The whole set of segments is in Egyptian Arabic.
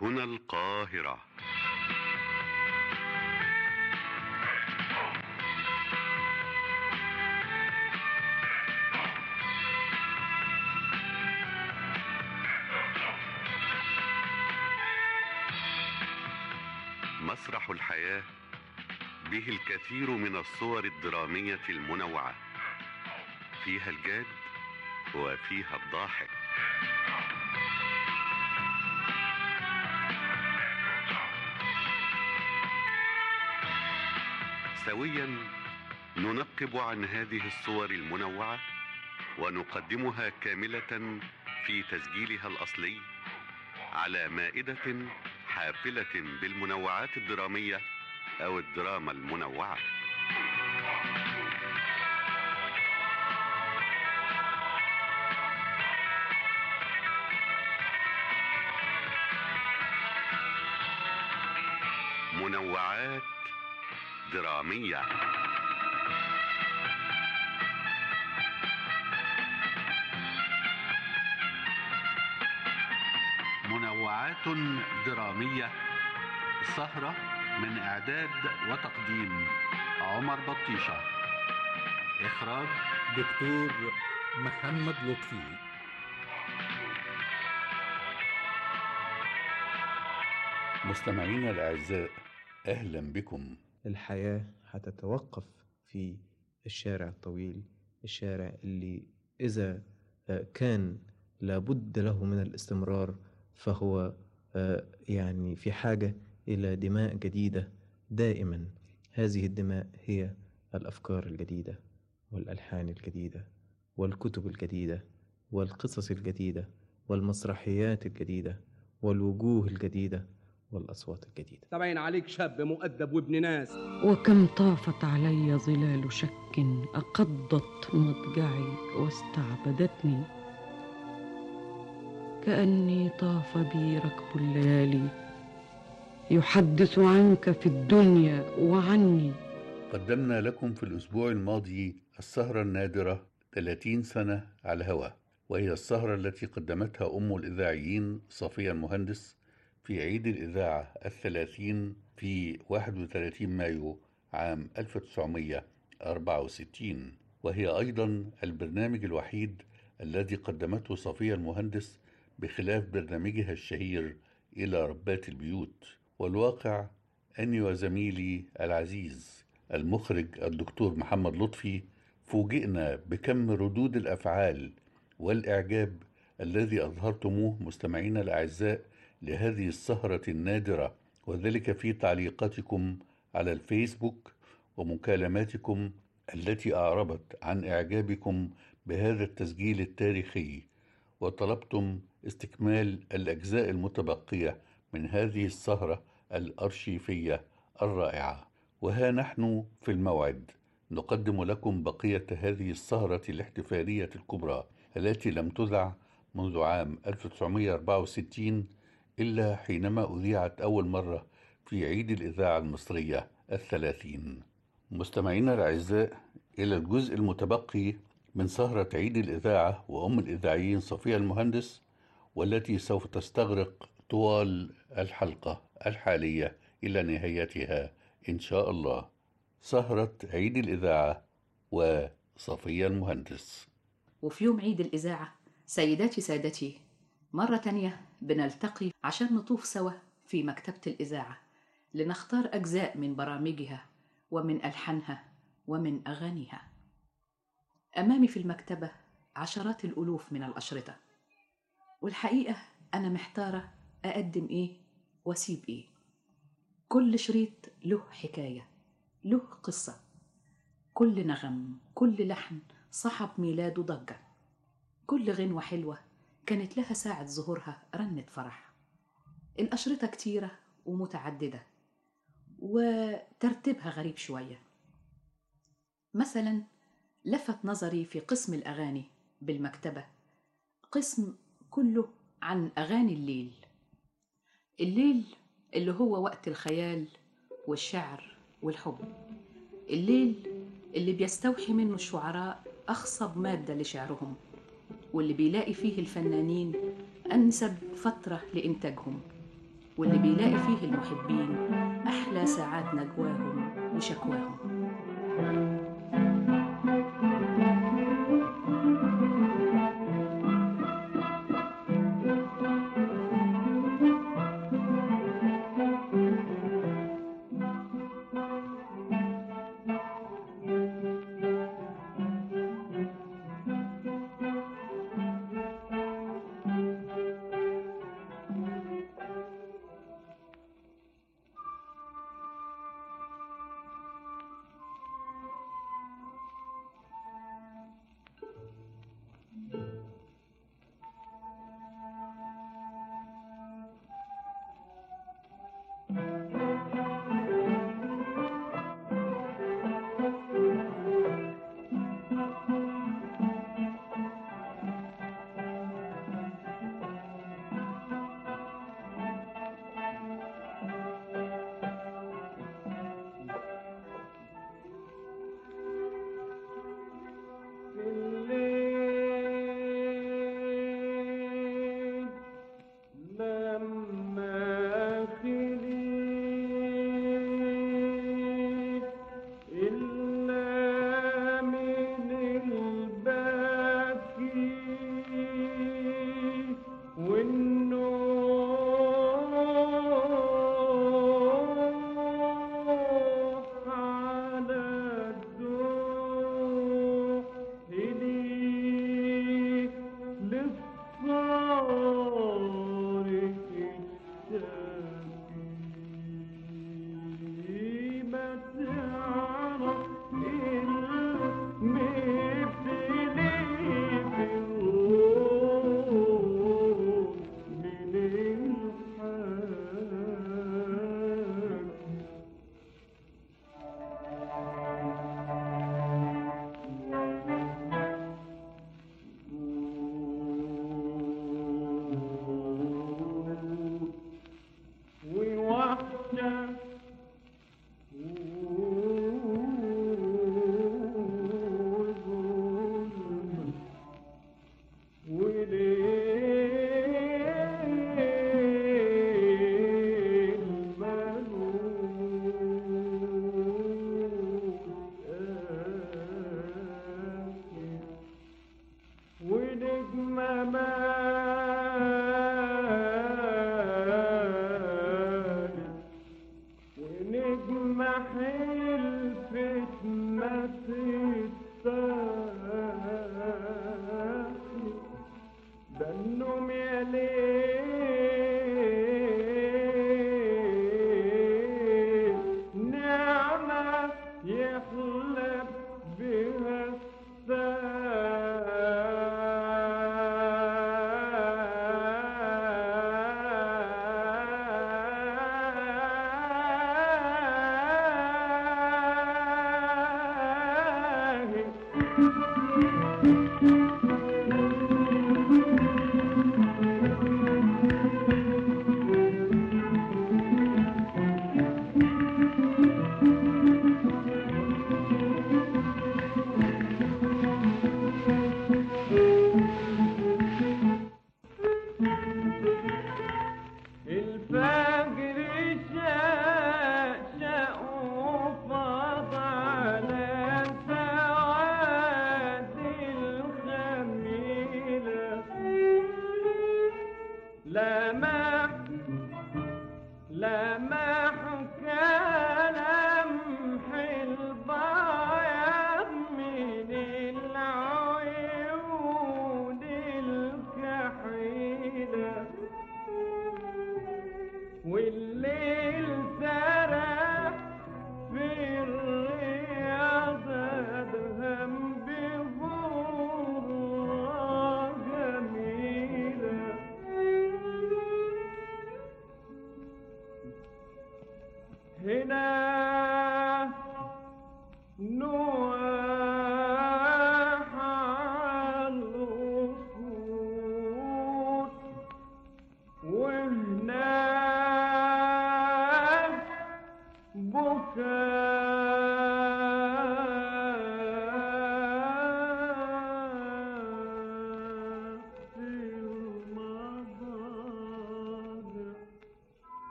هنا القاهرة مسرح الحياة به الكثير من الصور الدرامية المنوعة فيها الجاد وفيها الضاحك سويا ننقب عن هذه الصور المنوعة ونقدمها كاملة في تسجيلها الأصلي على مائدة حافلة بالمنوعات الدرامية أو الدراما المنوعة منوعات درامية منوعات درامية سهرة من إعداد وتقديم عمر بطيشة إخراج دكتور محمد لطفي مستمعينا الأعزاء أهلا بكم الحياة هتتوقف في الشارع الطويل الشارع اللي إذا آه، كان لابد له من الاستمرار فهو آه، يعني في حاجة إلى دماء جديدة دائما هذه الدماء هي الأفكار الجديدة والألحان الجديدة والكتب الجديدة والقصص الجديدة والمسرحيات الجديدة والوجوه الجديدة والأصوات الجديدة طبعا عليك شاب مؤدب وابن ناس وكم طافت علي ظلال شك أقضت مضجعي واستعبدتني كأني طاف بي ركب الليالي يحدث عنك في الدنيا وعني قدمنا لكم في الأسبوع الماضي السهرة النادرة 30 سنة على الهواء وهي السهرة التي قدمتها أم الإذاعيين صفية المهندس في عيد الإذاعة الثلاثين في 31 مايو عام 1964 وهي أيضا البرنامج الوحيد الذي قدمته صفية المهندس بخلاف برنامجها الشهير إلى ربات البيوت والواقع أني وزميلي العزيز المخرج الدكتور محمد لطفي فوجئنا بكم ردود الأفعال والإعجاب الذي أظهرتموه مستمعينا الأعزاء لهذه السهرة النادرة وذلك في تعليقاتكم على الفيسبوك ومكالماتكم التي أعربت عن إعجابكم بهذا التسجيل التاريخي وطلبتم استكمال الأجزاء المتبقية من هذه السهرة الأرشيفية الرائعة وها نحن في الموعد نقدم لكم بقية هذه السهرة الاحتفالية الكبرى التي لم تذع منذ عام 1964 إلا حينما أذيعت أول مرة في عيد الإذاعة المصرية الثلاثين مستمعينا الأعزاء إلى الجزء المتبقي من سهرة عيد الإذاعة وأم الإذاعيين صفية المهندس والتي سوف تستغرق طوال الحلقة الحالية إلى نهايتها إن شاء الله سهرة عيد الإذاعة وصفية المهندس وفي يوم عيد الإذاعة سيداتي سادتي مرة تانية بنلتقي عشان نطوف سوا في مكتبة الإذاعة لنختار أجزاء من برامجها ومن ألحانها ومن أغانيها أمامي في المكتبة عشرات الألوف من الأشرطة والحقيقة أنا محتارة أقدم إيه وأسيب إيه كل شريط له حكاية له قصة كل نغم كل لحن صحب ميلاده ضجة كل غنوة حلوة كانت لها ساعة ظهورها رنة فرح الأشرطة كتيرة ومتعددة وترتيبها غريب شوية مثلا لفت نظري في قسم الأغاني بالمكتبة قسم كله عن أغاني الليل الليل اللي هو وقت الخيال والشعر والحب الليل اللي بيستوحي منه الشعراء أخصب مادة لشعرهم واللي بيلاقي فيه الفنانين أنسب فترة لإنتاجهم واللي بيلاقي فيه المحبين أحلى ساعات نجواهم وشكواهم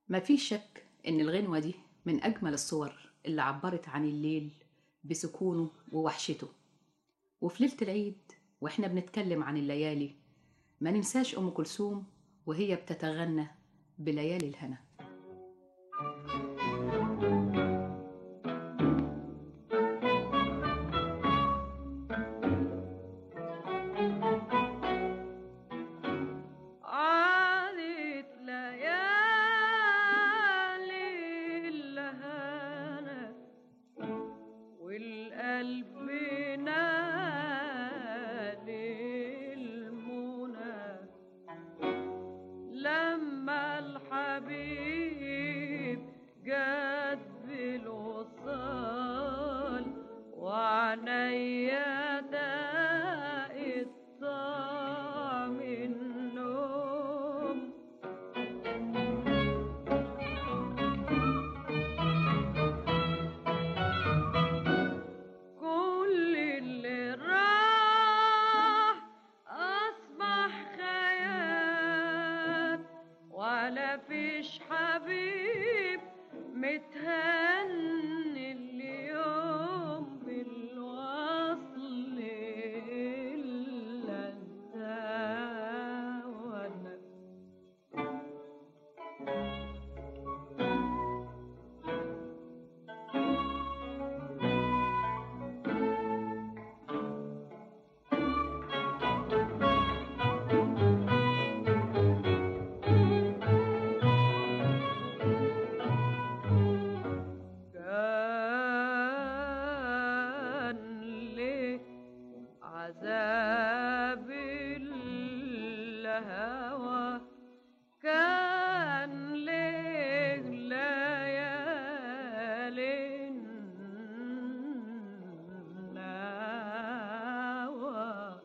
مفيش شك إن الغنوة دي من أجمل الصور اللي عبرت عن الليل بسكونه ووحشته وفي ليلة العيد وإحنا بنتكلم عن الليالي ما ننساش أم كلثوم وهي بتتغنى بليالي الهنا عادت ليالي الهنا والقلب نادي المنى لما الحبيب جاد بالوصال وعنيا داقت طعم النوم كل اللي راح أصبح خيال ولا فيش حبيب متهني اليوم بالوصل إلا أنت وأنا كان ليه عذاب الهوى كان ليه ليالي النوى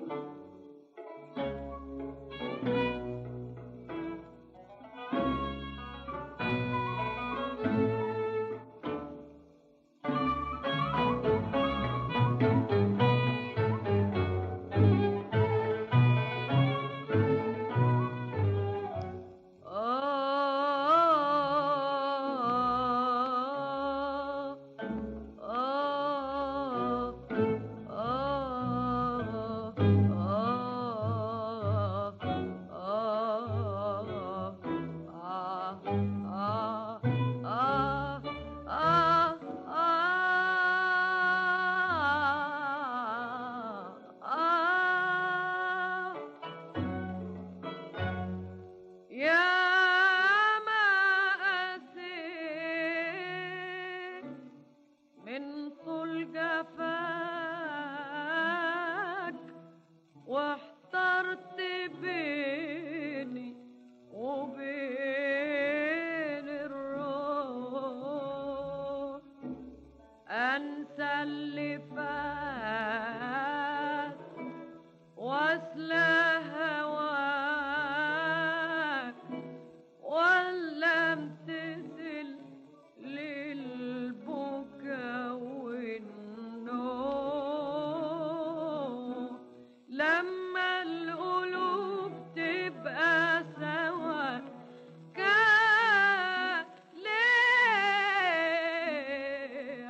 آه آه آه يا ما أسيت من طول جفاك واحترت بيني وبين الروح أنسى اللي فات واسلى هواك ولا امتثل للبكا والنوم لما القلوب تبقى سوا كان ليه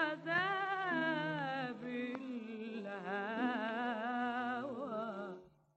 عذاب الهوى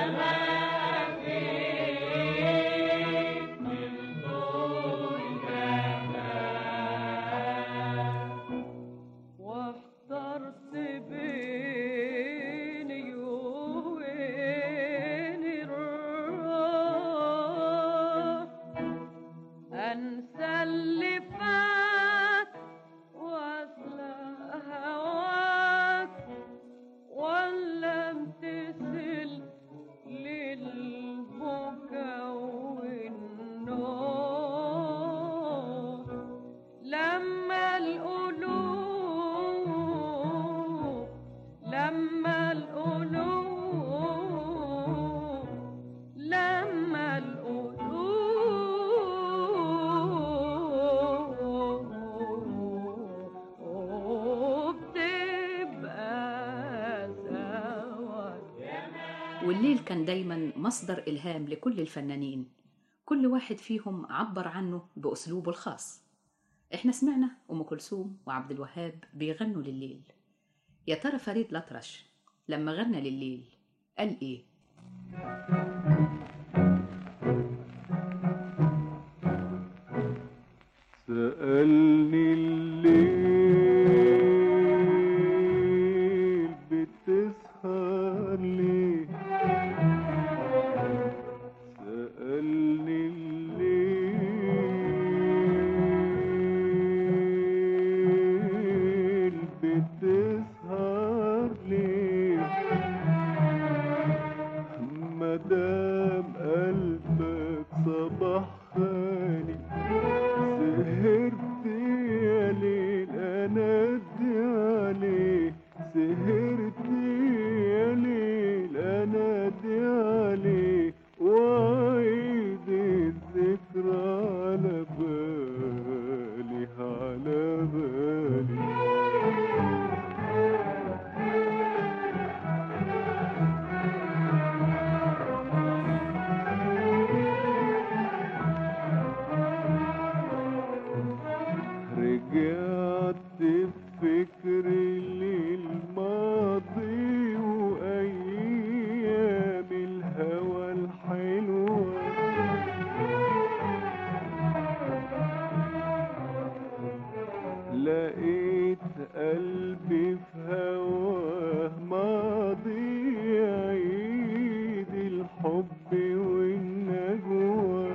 واحترت بيني وبين الراح انسى اللي فات واسلى هواك ولا امتثل للبكا والنوم لما القلوب لما القلوب لما القلوب تبقى سوا والليل كان دايما مصدر إلهام لكل الفنانين كل واحد فيهم عبر عنه بأسلوبه الخاص احنا سمعنا أم كلثوم وعبد الوهاب بيغنوا لليل يا ترى فريد الأطرش لما غنى لليل قال إيه؟ سألني الليل بتسهر ليه سألني الليل بتسهر ليه مدام قلبك صباح خالي سهرت يا ليل انا ادي عليه سهرت يا ليل انا ادي عليه واعيد الذكرى على بالي على بالي رجعت بفكري للماضي وأيام الهوى الحلوة لقيت قلبي في هواه ماضي يعيد الحب والنجوى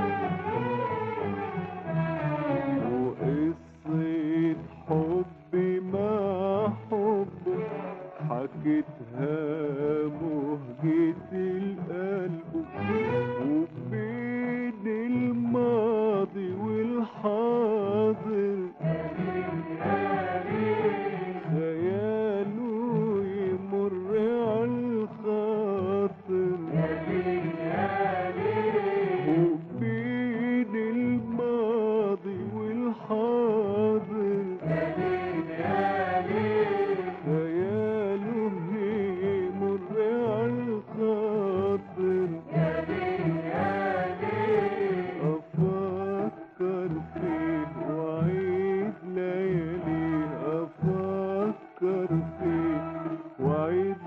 وقصة حبي مع حبه حكيتها مهجة القلب وبين الماضي والحاضر خياله يمر عالخاطر وبين الماضي والحاضر خياله يمر عالخاطر أفكر فيه وأعيد لياليه أفكر فيه وأعيد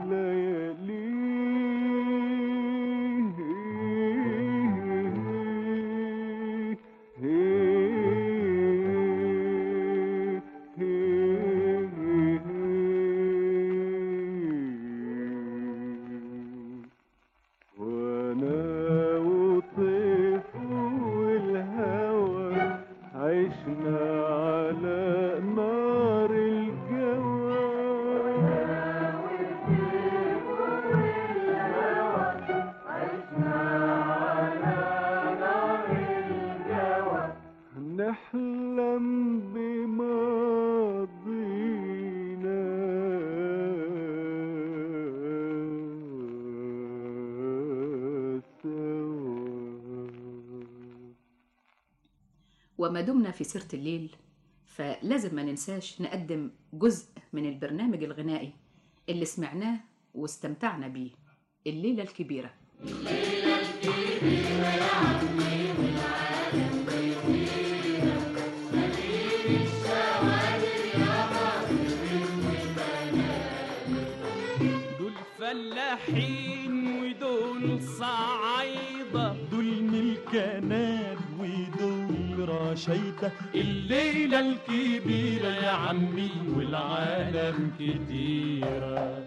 لياليه وانا وطيف والهوى عشنا على نار الجوى نحلم بماضينا سوا وما دمنا في سيرة الليل فلازم ما ننساش نقدم جزء من البرنامج الغنائي اللي سمعناه واستمتعنا بيه الليلة الكبيرة دول فلاحين ودول دول صعايدة دول ملكنات ودول رشايدة الليلة الكبيرة يا عمي والعالم كتيرة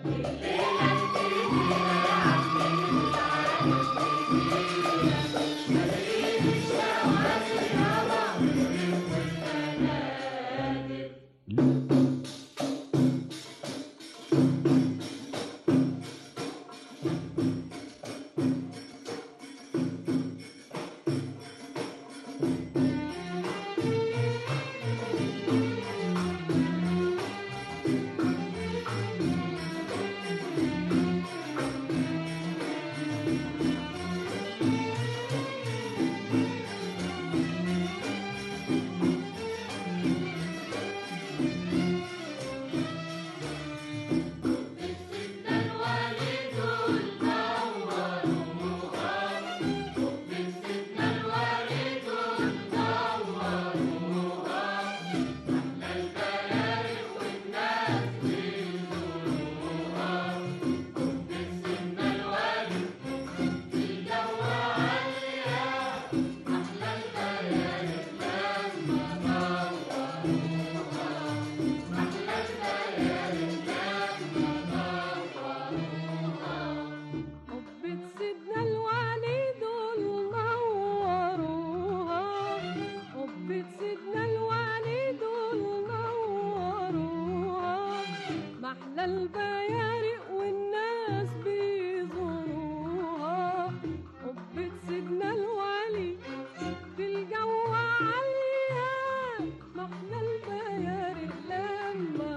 قبة سيدنا الوالي دول نوروها قبة سيدنا الوالي دول نوروها محلى البيارق والناس بيزوروها قبة سيدنا الوالي في الجو عالية محلى البيارق لما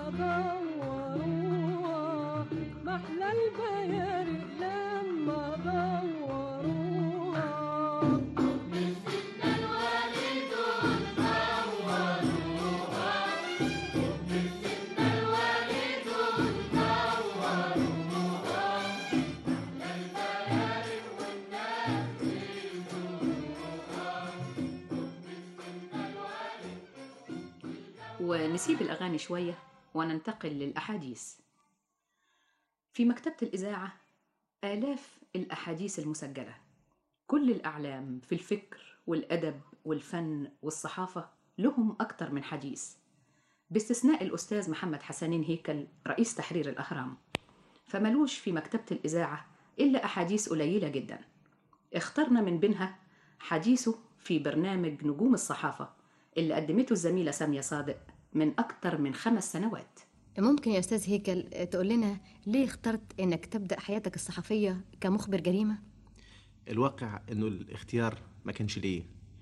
دوروها محلى البيارق لما دوروها ونسيب الأغاني شوية وننتقل للأحاديث في مكتبة الإذاعة آلاف الأحاديث المسجلة كل الأعلام في الفكر والأدب والفن والصحافة لهم أكتر من حديث باستثناء الأستاذ محمد حسنين هيكل رئيس تحرير الأهرام فملوش في مكتبة الإذاعة إلا أحاديث قليلة جدا اخترنا من بينها حديثه في برنامج نجوم الصحافة اللي قدمته الزميلة سامية صادق من أكتر من خمس سنوات ممكن يا أستاذ هيكل تقول لنا ليه اخترت إنك تبدأ حياتك الصحفية كمخبر جريمة؟ الواقع انه الاختيار ما كانش ليه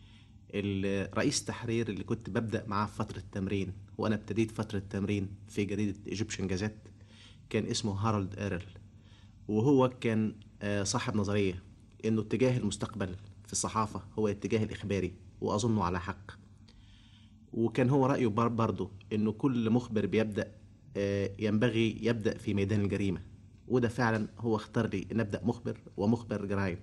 الرئيس التحرير اللي كنت ببدا معاه في فتره التمرين وانا ابتديت فتره التمرين في جريده ايجيبشن جازيت كان اسمه هارولد ايرل وهو كان آه، صاحب نظريه انه اتجاه المستقبل في الصحافه هو الاتجاه الاخباري واظنه على حق وكان هو رايه بر- برضه انه كل مخبر بيبدا آه، ينبغي يبدا في ميدان الجريمه وده فعلا هو اختار لي ان ابدا مخبر ومخبر جرائم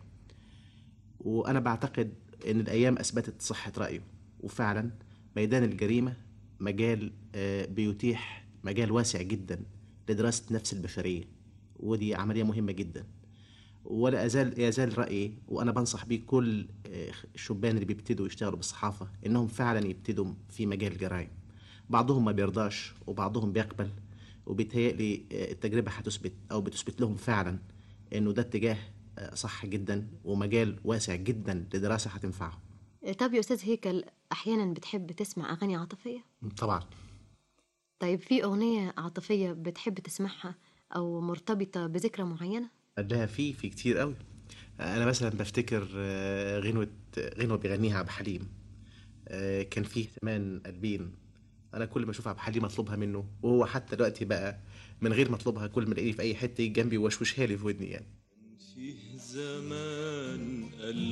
وانا بعتقد ان الايام اثبتت صحه رايه وفعلا ميدان الجريمه مجال آه، بيتيح مجال واسع جدا لدراسه نفس البشريه ودي عمليه مهمه جدا ولا ازال يزال رايي وانا بنصح بيه كل آه، الشبان اللي بيبتدوا يشتغلوا بالصحافه انهم فعلا يبتدوا في مجال الجرائم بعضهم ما بيرضاش وبعضهم بيقبل وبيتهيألي آه، التجربه هتثبت او بتثبت لهم فعلا انه ده اتجاه آه، صح جدا ومجال واسع جدا لدراسه هتنفعهم طب يا أستاذ هيكل أحيانا بتحب تسمع أغاني عاطفية؟ طبعا طيب في أغنية عاطفية بتحب تسمعها أو مرتبطة بذكرى معينة؟ ده في في كتير قوي انا مثلا بفتكر آه، غنوه غنوه بيغنيها عبد الحليم آه، كان فيه زمان قلبين انا كل ما اشوف عبد الحليم اطلبها منه وهو حتى دلوقتي بقى من غير ما اطلبها كل ما الاقيه في اي حته يجي جنبي ووشوشها لي في ودني يعني فيه زمان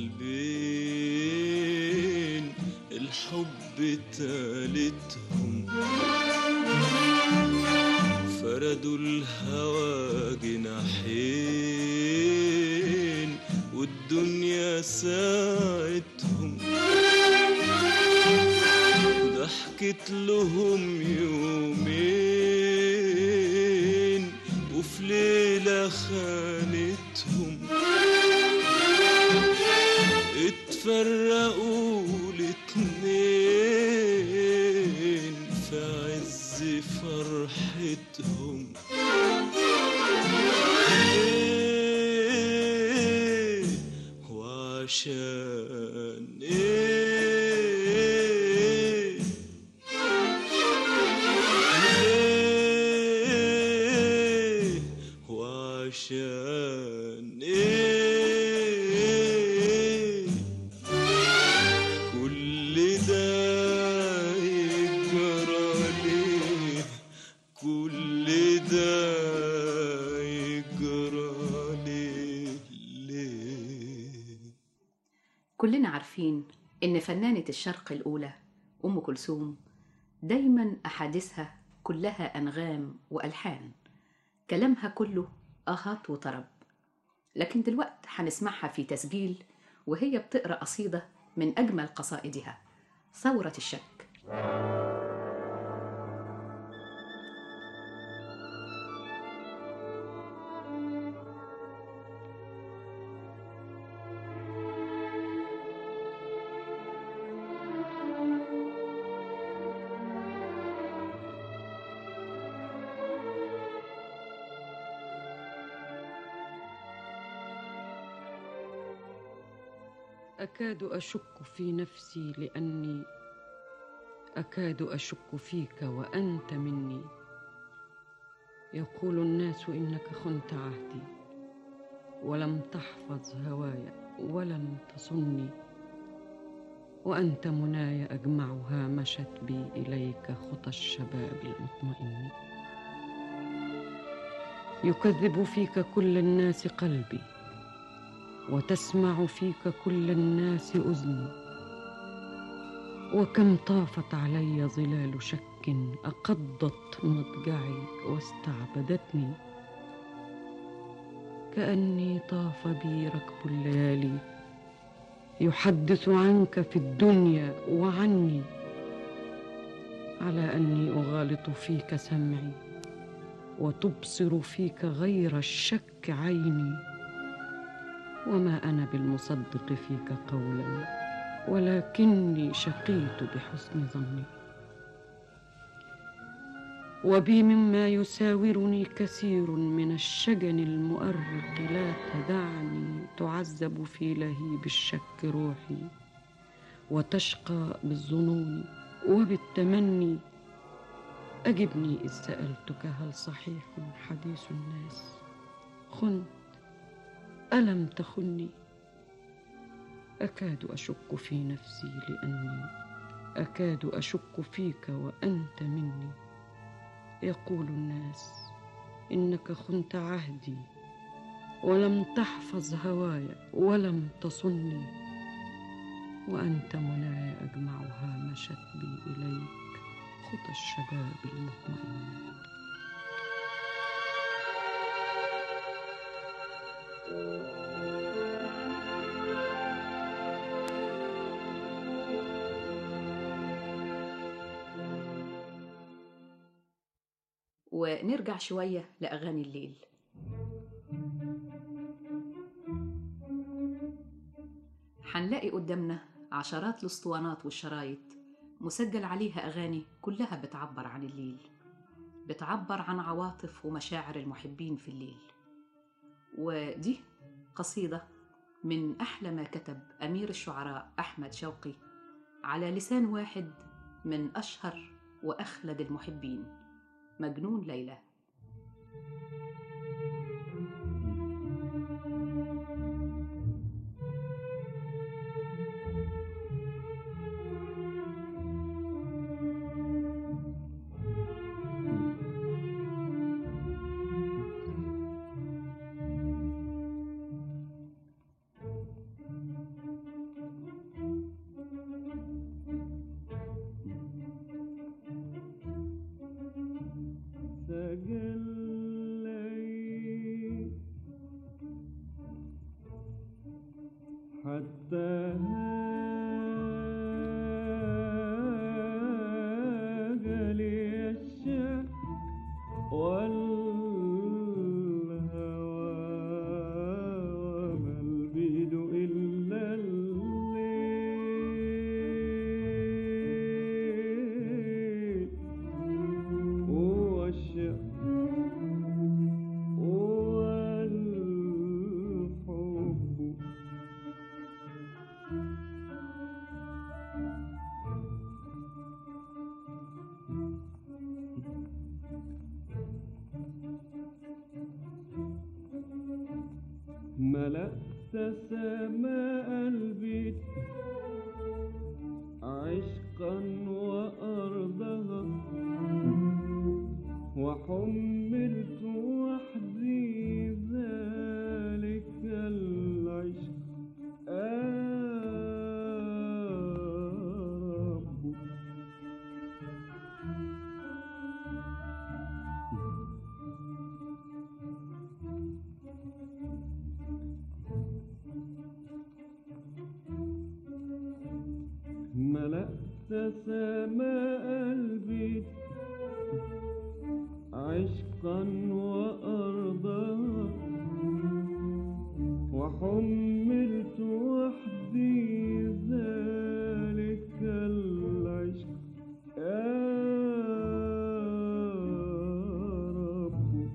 قلبين الحب تالتهم فردوا الهوى جناحين والدنيا ساعتهم ضحكت لهم يومين وفي ليلة خانتهم اتفرقوا الاتنين في عز فرحتهم ليه وعشان ايه ليه وعشان ايه كل ده يجرى ليه كل ده يجرى ليه ليه كلنا عارفين إن فنانة الشرق الأولى أم كلثوم دايما أحاديثها كلها أنغام وألحان كلامها كله آهات وطرب لكن دلوقت هنسمعها في تسجيل وهي بتقرأ قصيدة من أجمل قصائدها ثورة الشك أكاد أشك في نفسي لأني أكاد أشك فيك وأنت مني يقول الناس إنك خنت عهدي ولم تحفظ هواي ولم تصني وأنت مناي أجمعها مشت بي إليك خطى الشباب المطمئن يكذب فيك كل الناس قلبي وتسمع فيك كل الناس اذني وكم طافت علي ظلال شك اقضت مضجعي واستعبدتني كاني طاف بي ركب الليالي يحدث عنك في الدنيا وعني على اني اغالط فيك سمعي وتبصر فيك غير الشك عيني وما انا بالمصدق فيك قولا ولكني شقيت بحسن ظني وبي مما يساورني كثير من الشجن المؤرق لا تدعني تعذب في لهيب الشك روحي وتشقى بالظنون وبالتمني اجبني اذ سالتك هل صحيح حديث الناس خنت الم تخني اكاد اشك في نفسي لاني اكاد اشك فيك وانت مني يقول الناس انك خنت عهدي ولم تحفظ هواي ولم تصني وانت مناي اجمعها مشت بي اليك خطى الشباب المطمئن ونرجع شوية لأغاني الليل هنلاقي قدامنا عشرات الاسطوانات والشرايط مسجل عليها أغاني كلها بتعبر عن الليل بتعبر عن عواطف ومشاعر المحبين في الليل ودي قصيدة من أحلى ما كتب أمير الشعراء أحمد شوقي على لسان واحد من أشهر وأخلد المحبين مجنون ليلى تجلي حتى هاجلي الشك والهوى وما البيد إلا الليل سما قلبي عشقا وأرضها وحملت وحدي ذلك العشق آه رب ملأت سما قلبي عشقا وأرضها وحملت وحدي ذلك العشق يا رب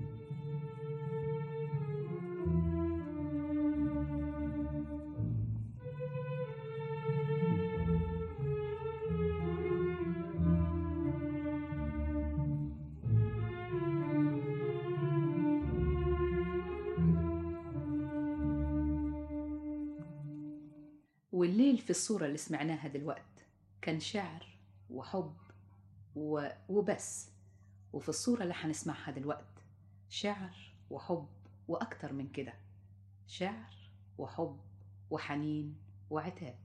والليل في الصورة اللي سمعناها دلوقت كان شعر وحب و... وبس وفي الصورة اللي هنسمعها دلوقت شعر وحب وأكتر من كده شعر وحب وحنين وعتاب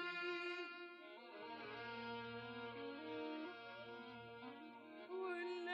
والليالي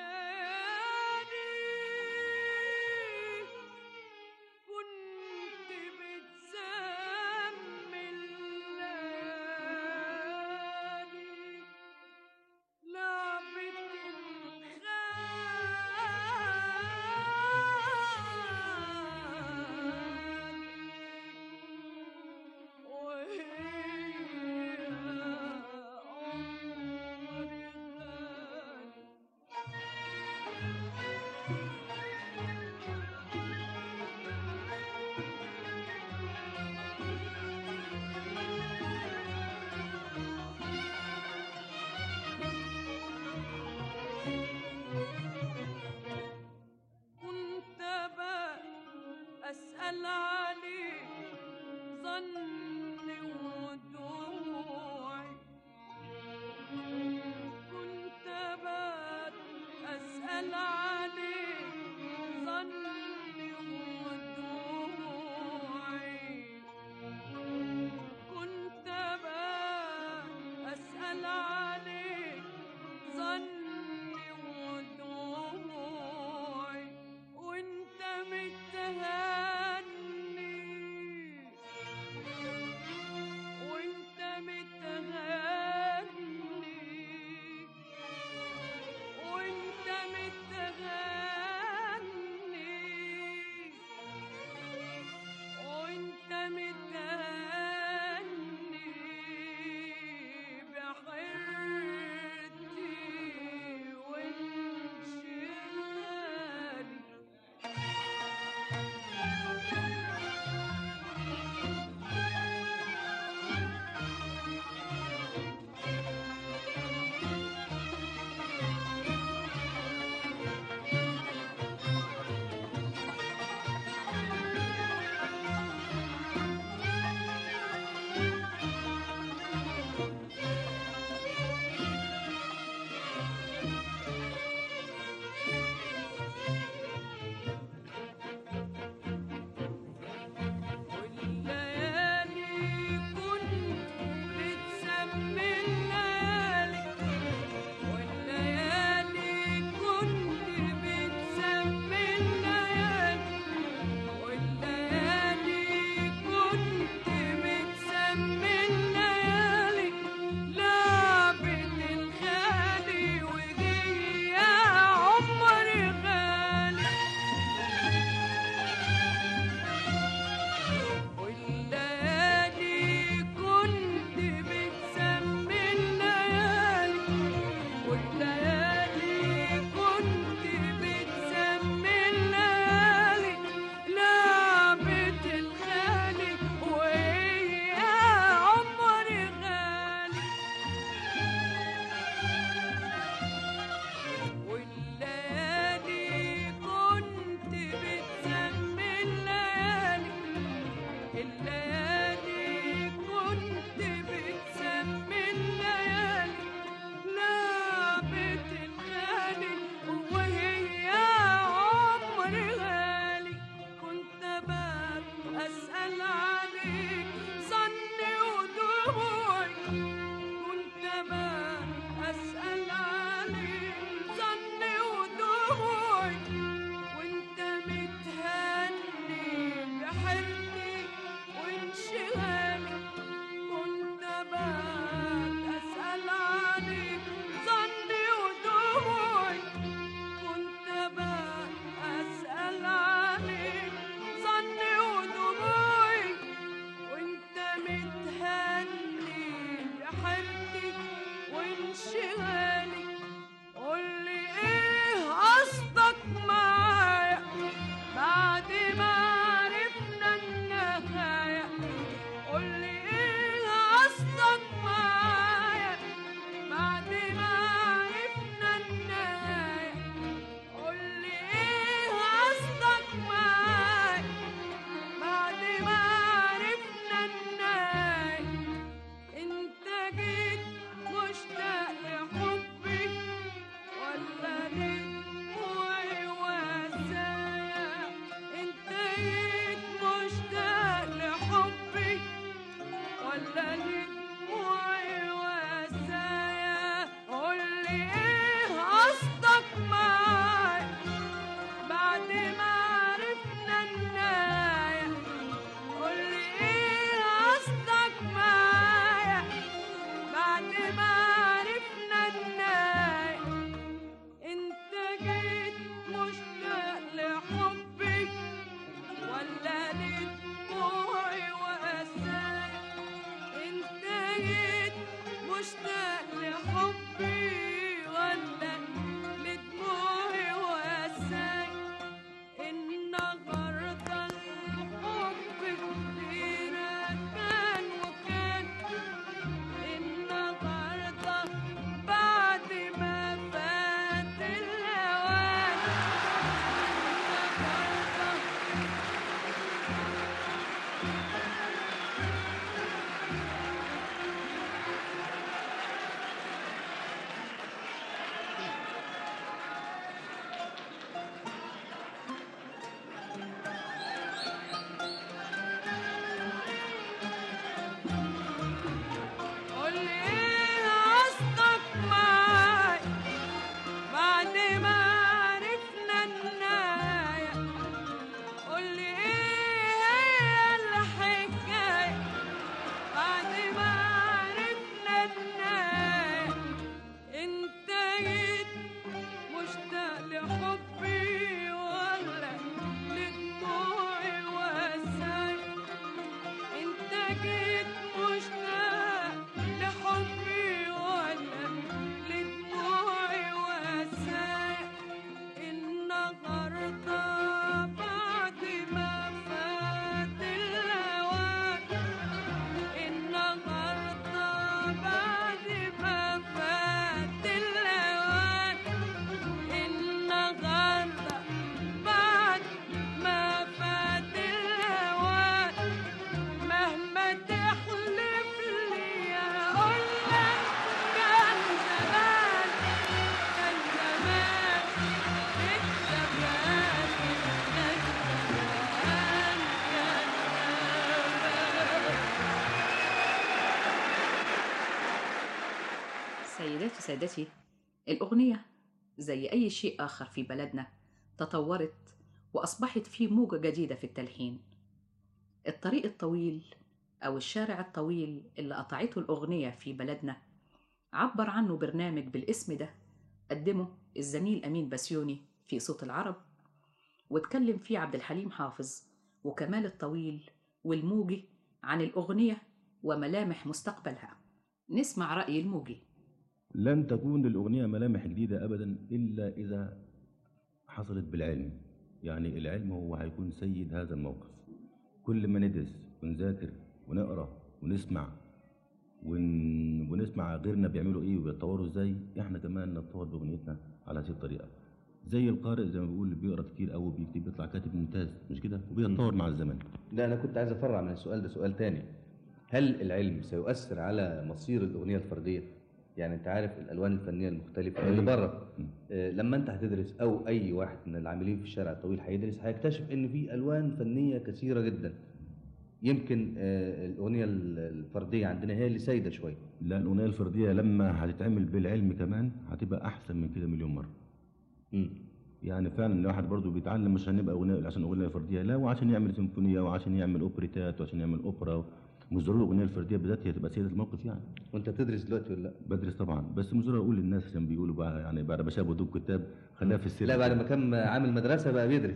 سادتي الأغنية زي أي شيء آخر في بلدنا تطورت وأصبحت في موجة جديدة في التلحين الطريق الطويل أو الشارع الطويل اللي قطعته الأغنية في بلدنا عبر عنه برنامج بالاسم ده قدمه الزميل أمين بسيوني في صوت العرب واتكلم فيه عبد الحليم حافظ وكمال الطويل والموجي عن الأغنية وملامح مستقبلها نسمع رأي الموجي لن تكون للأغنية ملامح جديدة أبدا إلا إذا حصلت بالعلم يعني العلم هو هيكون سيد هذا الموقف كل ما ندرس ونذاكر ونقرا ونسمع ون... ونسمع غيرنا بيعملوا ايه وبيتطوروا ازاي احنا كمان نتطور باغنيتنا على هذه الطريقه زي القارئ زي ما بيقول اللي بيقرا كتير قوي بيكتب بيطلع كاتب ممتاز مش كده وبيتطور مع الزمن لا انا كنت عايز افرع من السؤال ده سؤال تاني هل العلم سيؤثر على مصير الاغنيه الفرديه يعني انت عارف الالوان الفنيه المختلفه اللي بره آه، لما انت هتدرس او اي واحد من العاملين في الشارع الطويل هيدرس هيكتشف ان في الوان فنيه كثيره جدا يمكن آه، الاغنيه ال- الفرديه عندنا هي اللي سايده شويه لا الاغنيه الفرديه لما هتتعمل بالعلم كمان هتبقى احسن من كده مليون مره يعني فعلا الواحد برضه بيتعلم مش هنبقى اغنيه عشان اغنيه فرديه لا وعشان يعمل سيمفونيه وعشان يعمل اوبريتات وعشان يعمل اوبرا مش ضروري الاغنيه الفرديه بالذات هي تبقى سيده الموقف يعني وانت بتدرس دلوقتي ولا لا بدرس طبعا بس مش ضروري اقول للناس عشان بيقولوا بقى يعني بعد ما شافوا دول كتاب خليها في السر لا بعد ما كان عامل مدرسه بقى بيدرس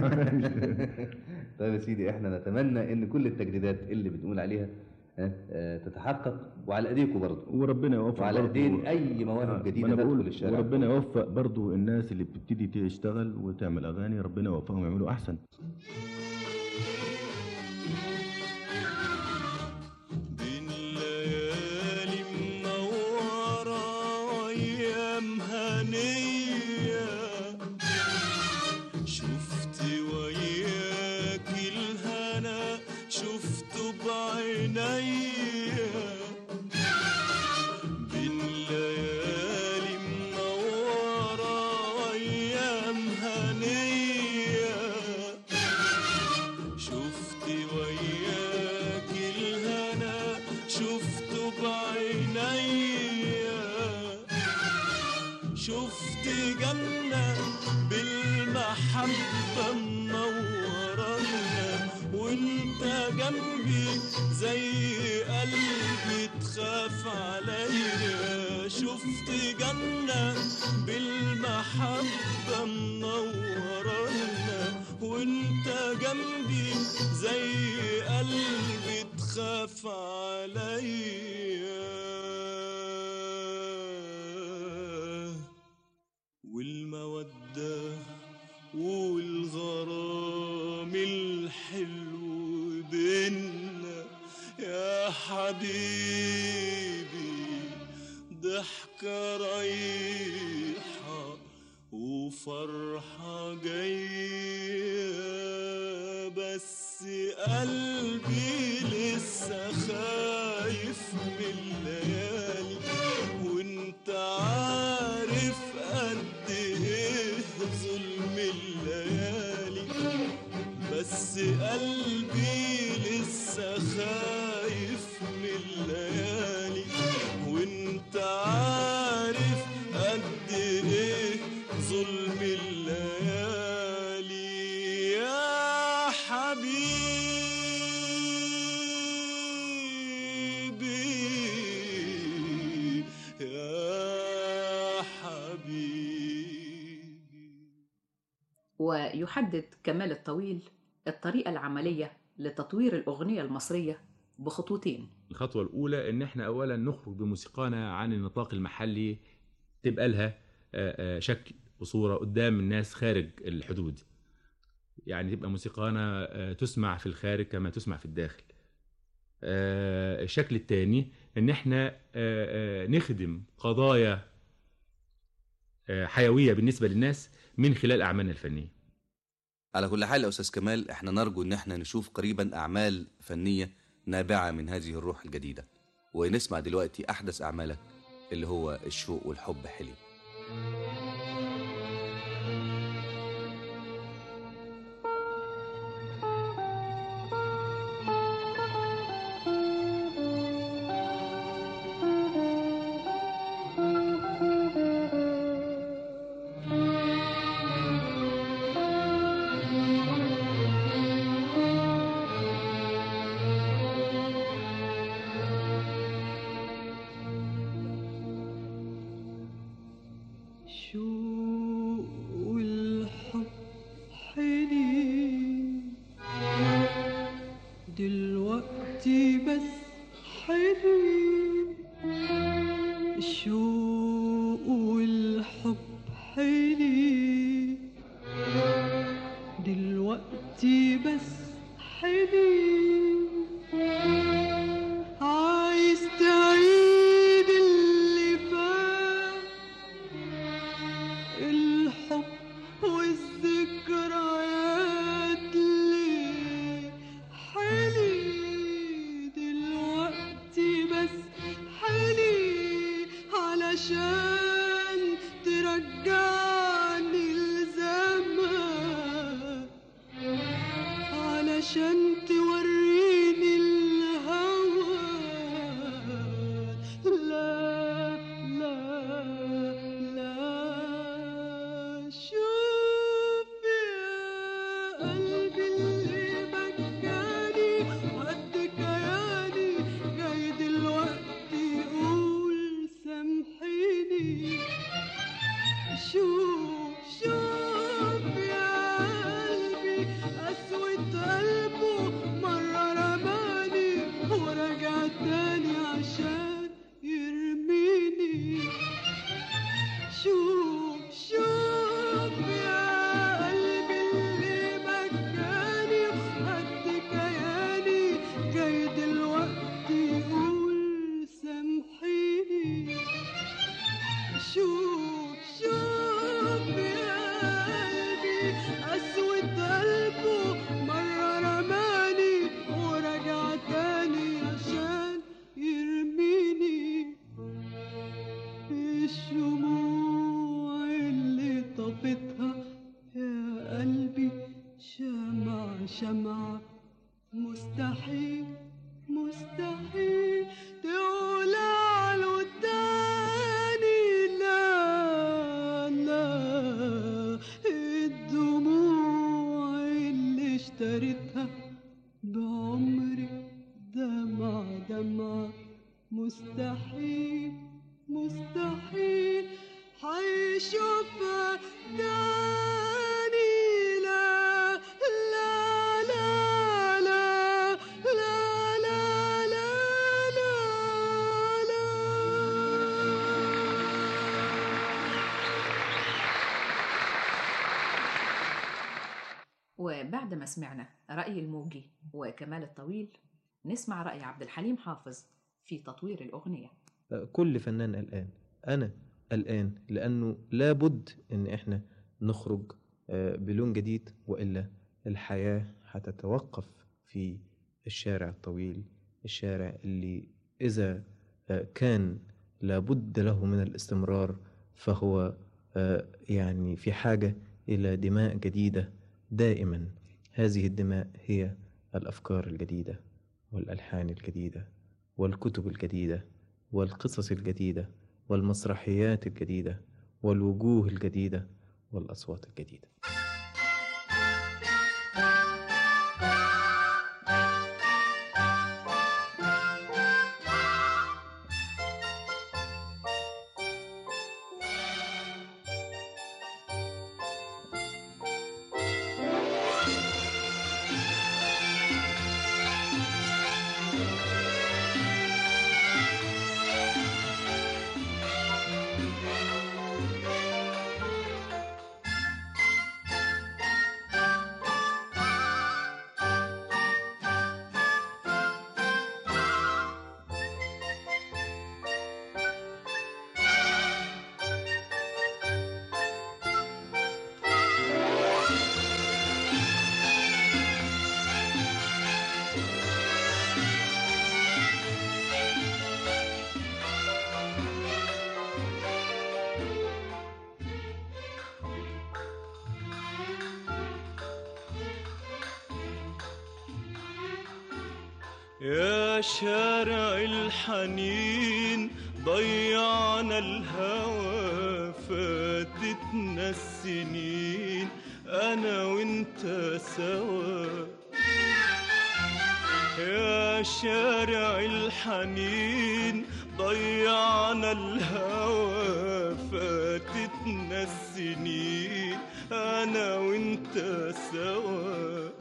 طيب يا سيدي احنا نتمنى ان كل التجديدات اللي بنقول عليها ها، آه، تتحقق وعلى ايديكم برضه وربنا يوفق وعلى برضه- ايدين اي مواهب ما جديده أنا تدخل بقول الشارع وربنا يوفق برضه الناس اللي بتبتدي تشتغل وتعمل اغاني ربنا يوفقهم يعملوا احسن ليالي منورة أيام هنية شفت وياك الهنا شفته بعينيا بين ليالي منورة أيام هنية شفت وياك الهنا شفته بعينيا شفت جنة بالمحبة منورنا وانت جنبي زي قلبي تخاف عليا شفت جنة بالمحبة منورنا وانت جنبي زي قلبي تخاف عليا والمودة والغرام الحلو بينا يا حبيبي ضحكة رايحة وفرحة جاية بس قلبي لسه خايف من الليالي وانت عارف قد ايه ظلم الليالي بس قلبي لسه خايف من الليالي وانت عارف قد ايه ظلم الليالي يا حبيبي يا حبيبي ويحدد كمال الطويل الطريقة العملية لتطوير الأغنية المصرية بخطوتين الخطوة الأولى إن إحنا أولا نخرج بموسيقانا عن النطاق المحلي تبقى لها آه، آه، شكل وصورة قدام الناس خارج الحدود يعني تبقى موسيقانا آه، تسمع في الخارج كما تسمع في الداخل آه، الشكل الثاني إن إحنا آه، آه، نخدم قضايا آه، حيوية بالنسبة للناس من خلال أعمالنا الفنية على كل حال يا استاذ كمال احنا نرجو ان احنا نشوف قريبا اعمال فنيه نابعه من هذه الروح الجديده ونسمع دلوقتي احدث اعمالك اللي هو الشوق والحب حلي الشوق والحب حليم دلوقتي بس حليم الشوق والحب حليم دلوقتي بس حليم عايز تعيد اللي فات الحب والذكريات ليه حلي دلوقتي بس حلي علشان ترجعني لزمان علشان توريني الهوى لا لا لا شوف يا قلبي اللي بكاني وقد كياني جاي دلوقتي يقول سامحيني شوف شوف يا قلبي قسوة قلبه مرة رماني ورجع تاني عشان يرميني شوف شوف يا قلبي اللي بكاني وقد كياني جاي دلوقتي يقول سامحيني شوف شوف يا قلبي قسوة قلبه مرة رماني ورجع تاني عشان يرميني الشموع اللي طفتها يا قلبي شمع شمع مستحيل مستحيل تقول على تاني لا لا الدموع اللي اشتريتها بعمري دمع دمع مستحيل مستحيل حيشوفها تاني لا لا لا لا لا لا لا وبعد ما سمعنا رأي الموجي وكمال الطويل نسمع رأي عبد الحليم حافظ في تطوير الأغنية كل فنان قلقان انا قلقان لانه لابد ان احنا نخرج آه، بلون جديد والا الحياه هتتوقف في الشارع الطويل الشارع اللي اذا آه، كان لابد له من الاستمرار فهو آه، يعني في حاجه الى دماء جديده دائما هذه الدماء هي الافكار الجديده والالحان الجديده والكتب الجديده والقصص الجديده والمسرحيات الجديده والوجوه الجديده والاصوات الجديده يا شارع الحنين ضيعنا الهوى فاتتنا السنين انا وانت سوا يا شارع الحنين ضيعنا الهوى فاتتنا فاتتنا السنين انا وانت سوا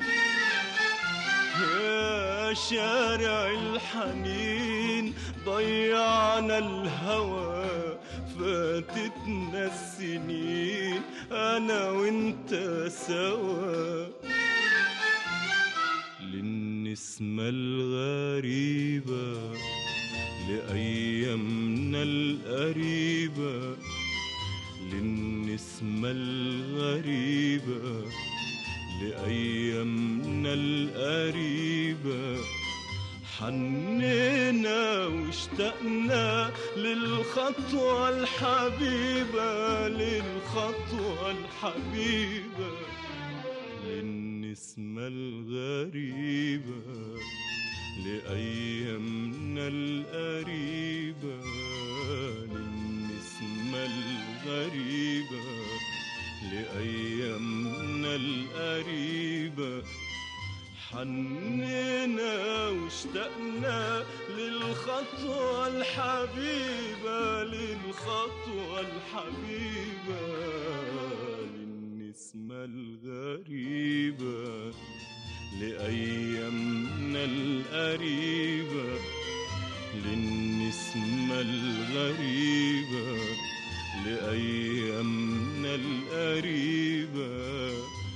يا شارع الحنين ضيعنا الهوى فاتتنا السنين انا وانت سوا للنسمة الغريبة لأيامنا القريبة للنسمة الغريبة لأيامنا القريبة حنينا واشتقنا للخطوة الحبيبة للخطوة الحبيبة للنسمة الغريبة لأيامنا القريبة للنسمة الغريبة لأيامنا القريبة حنينا واشتقنا للخطوة الحبيبة للخطوة الحبيبة للنسمة الغريبة لأيامنا القريبة للنسمة الغريبة لأيامنا القريبة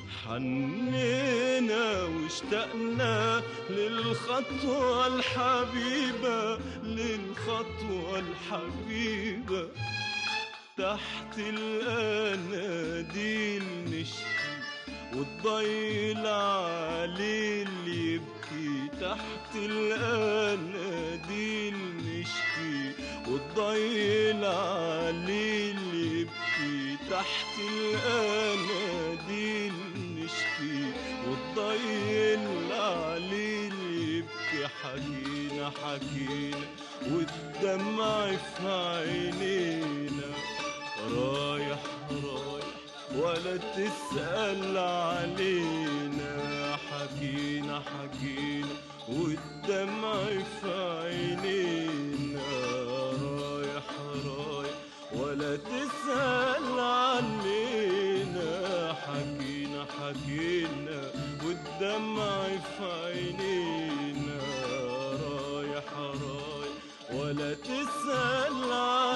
حنينا واشتقنا للخطوة الحبيبة للخطوة الحبيبة تحت الأناديل نشكي والضيل عليه اللي يبكي تحت الأناديل نشكي والضيل عليه اللي يبكي تحت الأناديل نشكي والضيل عليه اللي يبكي حكينا حكينا والدمع في عينينا رايح رايح ولا تسأل علينا حكينا حكينا والدمع في عينينا رايح رايح ولا تسأل علينا حكينا حكينا والدمع في عينينا رايح رايح ولا تسأل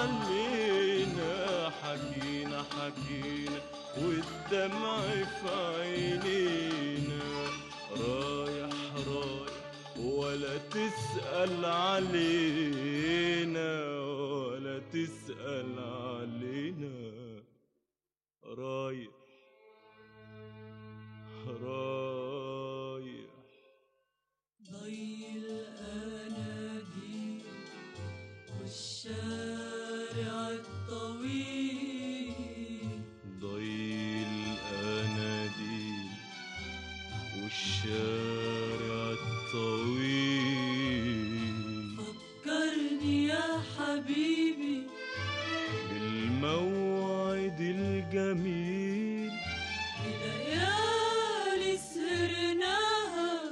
علينا حكينا حكينا والدمع في عينينا رايح رايح ولا تسأل علينا ولا تسأل علينا رايح رايح ضي الأناديل والشارع الطويل ضي الأناديل والشارع الطويل فكرني يا حبيبي بالموعد الجميل بليالي سهرناها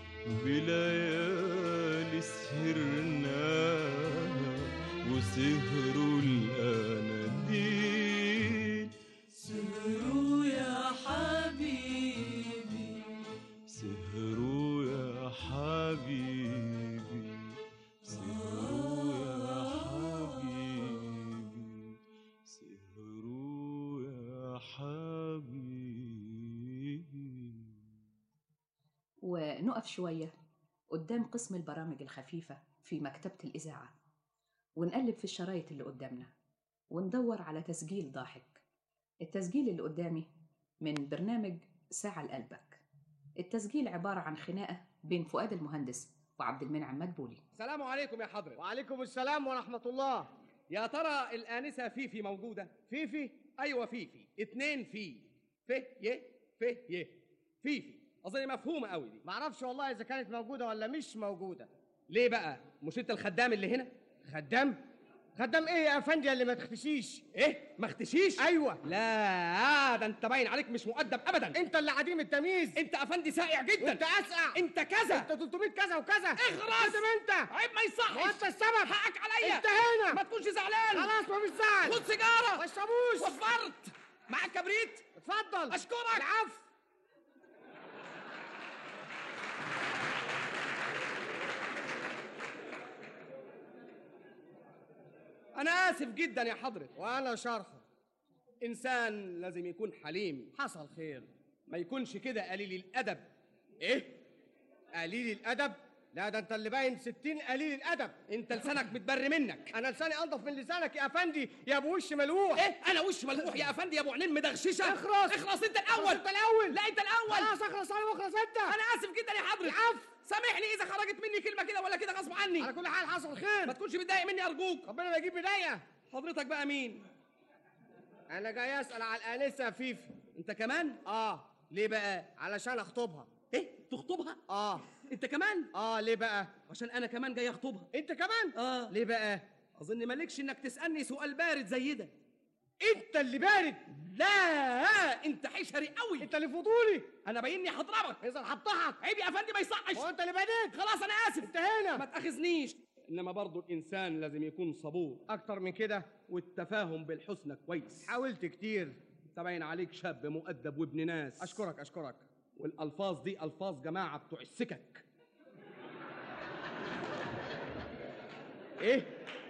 بليالي سهرناها وسهروا الأناديل سهروا يا حبيبي سهروا يا حبيبي سهروا يا حبيبي سهروا يا حبيبي ونقف شوية قدام قسم البرامج الخفيفة في مكتبة الإذاعة ونقلب في الشرايط اللي قدامنا وندور على تسجيل ضاحك التسجيل اللي قدامي من برنامج ساعة لقلبك التسجيل عبارة عن خناقة بين فؤاد المهندس وعبد المنعم مدبولي السلام عليكم يا حضرة وعليكم السلام ورحمة الله يا ترى الآنسة فيفي موجودة فيفي أيوة فيفي اتنين في ف ي ف ي فيفي أظن مفهومة قوي دي معرفش والله اذا كانت موجوده ولا مش موجوده ليه بقى مش انت الخدام اللي هنا خدام خدام ايه يا افندي اللي ما تختشيش ايه ما اختشيش ايوه لا ده انت باين عليك مش مؤدب ابدا انت اللي عديم التمييز انت افندي سائع جدا انت اسقع انت كذا انت 300 كذا وكذا اخرس خدم انت عيب ما يصحش هو انت السبب حقك عليا انت هنا ما تكونش زعلان خلاص ما فيش زعل خد سيجاره ما اشربوش وفرت معاك كبريت اتفضل اشكرك العفو انا اسف جدا يا حضرة وانا شرحه انسان لازم يكون حليم حصل خير ما يكونش كده قليل الادب ايه قليل الادب لا ده انت اللي باين 60 قليل الادب انت لسانك متبر منك انا لساني انضف من لسانك يا افندي يا ابو وش ملوح ايه انا وش ملوح يا افندي يا ابو عينين مدغششه اخرس اخرس انت الاول انت الاول لا انت الاول خلاص اخرس انا واخرس انت انا اسف جدا يا حضرة العفو سامحني اذا خرجت مني كلمه كده ولا كده غصب عني على كل حال حصل خير ما تكونش متضايق مني ارجوك ربنا ما يجيب بدايه حضرتك بقى مين انا جاي اسال على الانسه فيفي انت كمان اه ليه بقى علشان اخطبها ايه تخطبها اه انت كمان اه ليه بقى عشان انا كمان جاي اخطبها انت كمان اه ليه بقى اظن مالكش انك تسالني سؤال بارد زي ده انت اللي بارد لا انت حشري قوي انت اللي فضولي انا باينني هضربك اذا هضحك عيب يا افندي ما يصحش هو انت اللي بديت خلاص انا اسف انت هنا ما تاخذنيش انما برضه الانسان لازم يكون صبور اكتر من كده والتفاهم بالحسنى كويس حاولت كتير انت باين عليك شاب مؤدب وابن ناس اشكرك اشكرك والالفاظ دي الفاظ جماعه بتوع السكك ايه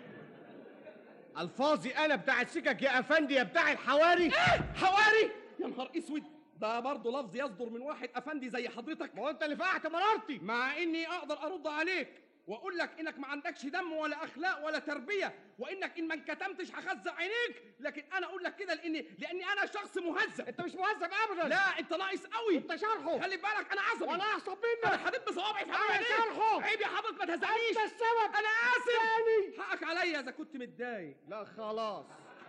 الفاظي انا بتاع السكك يا افندي يا بتاع الحواري ايه حواري يا نهار اسود ده برضه لفظ يصدر من واحد افندي زي حضرتك ما هو انت اللي فقعت مرارتي مع اني اقدر ارد عليك واقول لك انك ما عندكش دم ولا اخلاق ولا تربيه وانك ان ما انكتمتش هخزق عينيك لكن انا اقول لك كده لاني لاني انا شخص مهذب انت مش مهذب ابدا لا انت ناقص قوي انت شرحه خلي بالك انا عصبي وانا اعصب منك انا هدب صوابعي في انا عينيك شرحه عيب يا حضرتك ما تهزقنيش انت السبب انا اسف تاني حقك عليا اذا كنت متضايق لا خلاص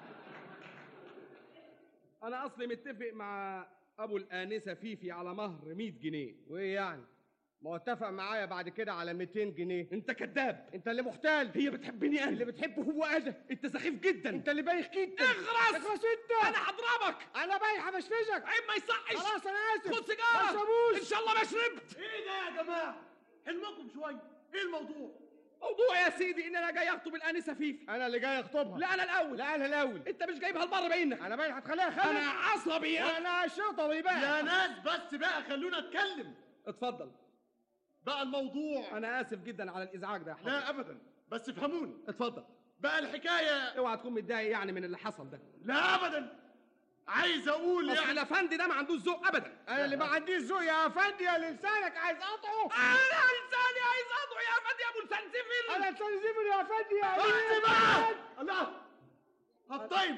انا اصلي متفق مع ابو الانسه فيفي على مهر 100 جنيه وايه يعني ما هو اتفق معايا بعد كده على 200 جنيه انت كذاب انت اللي محتال هي بتحبني انا اللي بتحبه هو انا انت سخيف جدا انت اللي بايخ جدا اخرس اخرس انت انا هضربك انا بايخ همشفشك عيب ما يصحش خلاص انا اسف خد سيجاره ما تشربوش ان شاء الله ما شربت ايه ده يا جماعه حلمكم شويه ايه الموضوع موضوع يا سيدي ان انا جاي اخطب الانسه فيفي انا اللي جاي اخطبها لا انا الاول لا انا الاول انت مش جايبها لبره باينك انا باين هتخليها خلق انا عصبي يا انا شطوي بقى يا ناس بس بقى خلونا اتكلم اتفضل بقى الموضوع انا اسف جدا على الازعاج ده يا حضرتك لا ابدا بس افهموني اتفضل بقى الحكايه اوعى تكون متضايق يعني من اللي حصل ده لا ابدا عايز اقول اصل يعني الافندي ده ما عندوش ذوق ابدا انا اللي ما عنديش ذوق يا افندي يا لسانك عايز اقطعه انا لساني عايز اقطعه يا افندي يا ابو لسان زفر انا لساني زفر يا افندي يا بس بقى الله هتطيب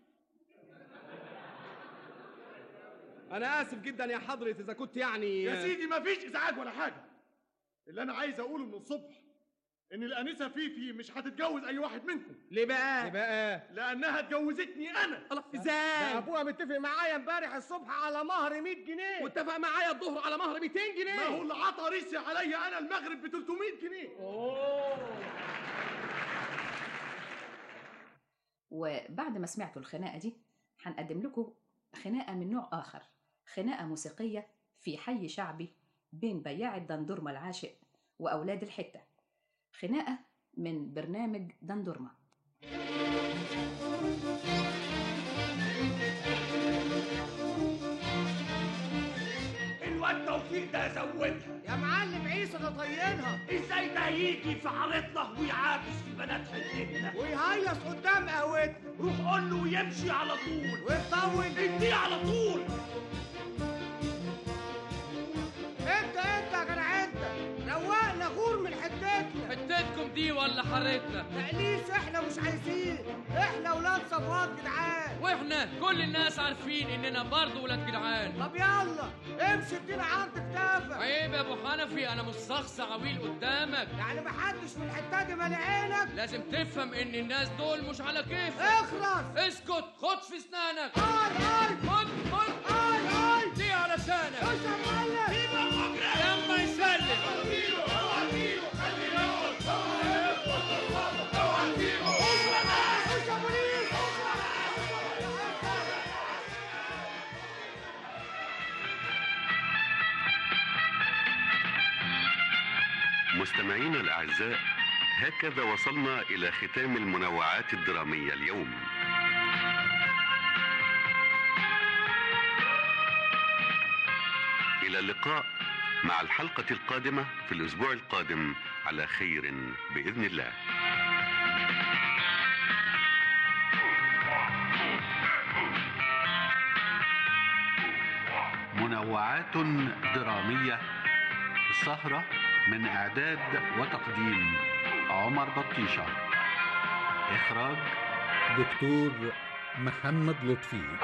انا اسف جدا يا حضرة اذا كنت يعني يا سيدي مفيش ازعاج ولا حاجه اللي انا عايز اقوله من الصبح ان الانسه فيفي مش هتتجوز اي واحد منكم ليه بقى ليه بقى لانها اتجوزتني انا الله ده ازاي ابوها متفق معايا امبارح الصبح على مهر 100 جنيه واتفق معايا الظهر على مهر 200 جنيه ما هو اللي عطى ريسي عليا انا المغرب ب 300 جنيه وبعد ما سمعتوا الخناقة دي هنقدم لكم خناقة من نوع آخر خناقة موسيقية في حي شعبي بين بياع الدندورمة العاشق وأولاد الحتة خناقة من برنامج دندورمة الواد توفيق ده زودها يا معلم عيسى ده طينها ازاي ده يجي في عرضنا ويعاكس في بنات حتتنا ويهيص قدام قهوتنا روح قول له يمشي على طول ويطول اديه على طول انت انت يا جدع انت روقنا غور من حتتنا حتتكم دي ولا حارتنا تقليص احنا مش عايزين احنا ولاد صفوات جدعان واحنا كل الناس عارفين اننا برضه ولاد جدعان طب يلا امشي ادينا عرض كتافك عيب يا ابو حنفي انا مش شخص عويل قدامك يعني محدش في الحته دي مالي عينك لازم تفهم ان الناس دول مش على كيفك اخرس اسكت خد في اسنانك اي اي خد خد اي اي دي على لسانك خش يا معلم لما يسلم اوعى تجيبه خليه يقعد اوعى يسقط اوعى تجيبه مستمعينا الأعزاء هكذا وصلنا إلى ختام المنوعات الدرامية اليوم إلى اللقاء مع الحلقة القادمة في الأسبوع القادم على خير بإذن الله منوعات درامية السهرة من إعداد وتقديم عمر بطيشة إخراج دكتور محمد لطفي